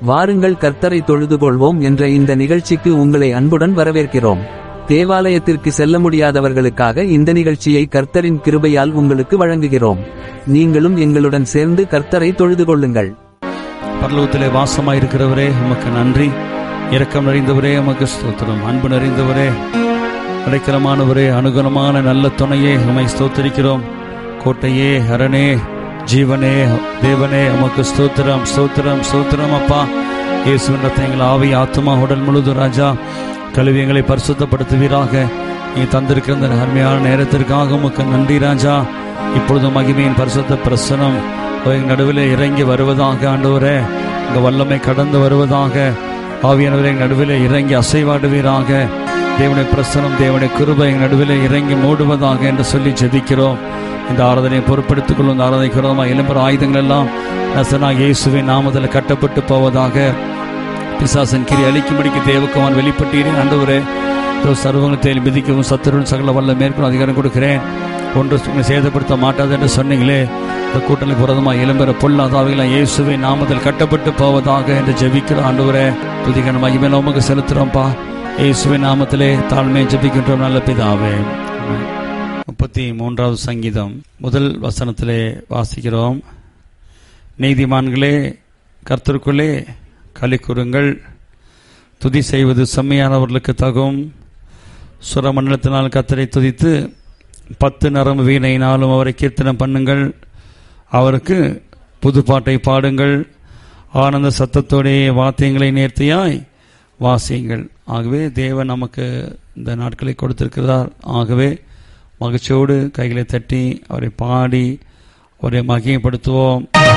வாருங்கள் கர்த்தரை தொழுதுகொள்வோம் என்ற இந்த நிகழ்ச்சிக்கு உங்களை அன்புடன் வரவேற்கிறோம் தேவாலயத்திற்கு செல்ல முடியாதவர்களுக்காக இந்த நிகழ்ச்சியை கர்த்தரின் கிருபையால் உங்களுக்கு வழங்குகிறோம் நீங்களும் எங்களுடன் சேர்ந்து கர்த்தரை தொழுது கொள்ளுங்கள் பரலோகத்திலே வாசமாயிருக்கிறவரே உமக்கு நன்றி இரக்கம் நிறைந்தவரே உமக்கு ஸ்தோத்திரம் அன்பு நிறைந்தவரே அடைக்கலமானவரே அனுகுணமான நல்ல துணையே உமை ஸ்தோத்திரிக்கிறோம் கோட்டையே அரணே ஜீவனே தேவனே உமக்கு ஸ்தோத்திரம் ஸ்தோத்திரம் ஸ்தோத்திரம் அப்பா இயேசுவின் ரத்தங்கள் ஆவி ஆத்மா உடல் முழுதும் ராஜா கழுவி எங்களை பரிசுத்தப்படுத்துவீராக நீ தந்திருக்கிற இந்த அருமையான நேரத்திற்காக உமக்கு நன்றி ராஜா இப்பொழுது மகிமையின் பரிசுத்த பிரசனம் எங்கள் நடுவில் இறங்கி வருவதாக ஆண்டவரே உங்க வல்லமை கடந்து வருவதாக ஆவியானவரை எங்கள் நடுவில் இறங்கி அசைவாடுவீராக தேவனுடைய பிரசனம் தேவனுடைய கிருபை எங்கள் நடுவில் இறங்கி மூடுவதாக என்று சொல்லி ஜெபிக்கிறோம் இந்த ஆராதனையை பொறுப்படுத்திக் கொள்ளும் இந்த ஆராதனைக்கிறோமா இளம்பர ஆயுதங்கள் எல்லாம் நசனா இயேசுவின் நாமத்தில் கட்டப்பட்டு போவதாக பிசாசன் கிரி அழிக்கும்படிக்கு தேவக்குமான் வெளிப்பட்டீரே ஆண்டவரே இதோ சர்வங்கத்தை மிதிக்கவும் சத்துருடன் சகல வல்ல மேற்கொள்ள அதிகாரம் கொடுக்கிறேன் ஒன்று உங்களை சேதப்படுத்த மாட்டாது என்று சொன்னீங்களே இந்த கூட்டணிக்கு புரதமாக இளம்பெற பொல்லாதாவிகளை இயேசுவை நாமத்தில் கட்டப்பட்டு போவதாக என்று ஜெபிக்கிற ஆண்டவரே துதிகன மகிமையில உமக்கு செலுத்துறோம்ப்பா இயேசுவின் நாமத்திலே தாழ்மையை ஜெபிக்கின்றோம் நல்ல பிதாவே முப்பத்தி மூன்றாவது சங்கீதம் முதல் வசனத்திலே வாசிக்கிறோம் நீதிமான்களே கர்த்தருக்குள்ளே களி கூறுங்கள் துதி செய்வது செம்மையானவர்களுக்கு தகும் சுரமண்டலத்தினால் கத்தரை துதித்து பத்து நரம்பு வீணையினாலும் அவரை கீர்த்தனம் பண்ணுங்கள் அவருக்கு புதுப்பாட்டை பாடுங்கள் ஆனந்த சத்தத்தோடைய வாத்தியங்களை நேர்த்தியாய் வாசியுங்கள் ஆகவே தேவன் நமக்கு இந்த நாட்களை கொடுத்திருக்கிறார் ஆகவே மகிழ்ச்சியோடு கைகளை தட்டி அவரை பாடி அவரை மகிமைப்படுத்துவோம்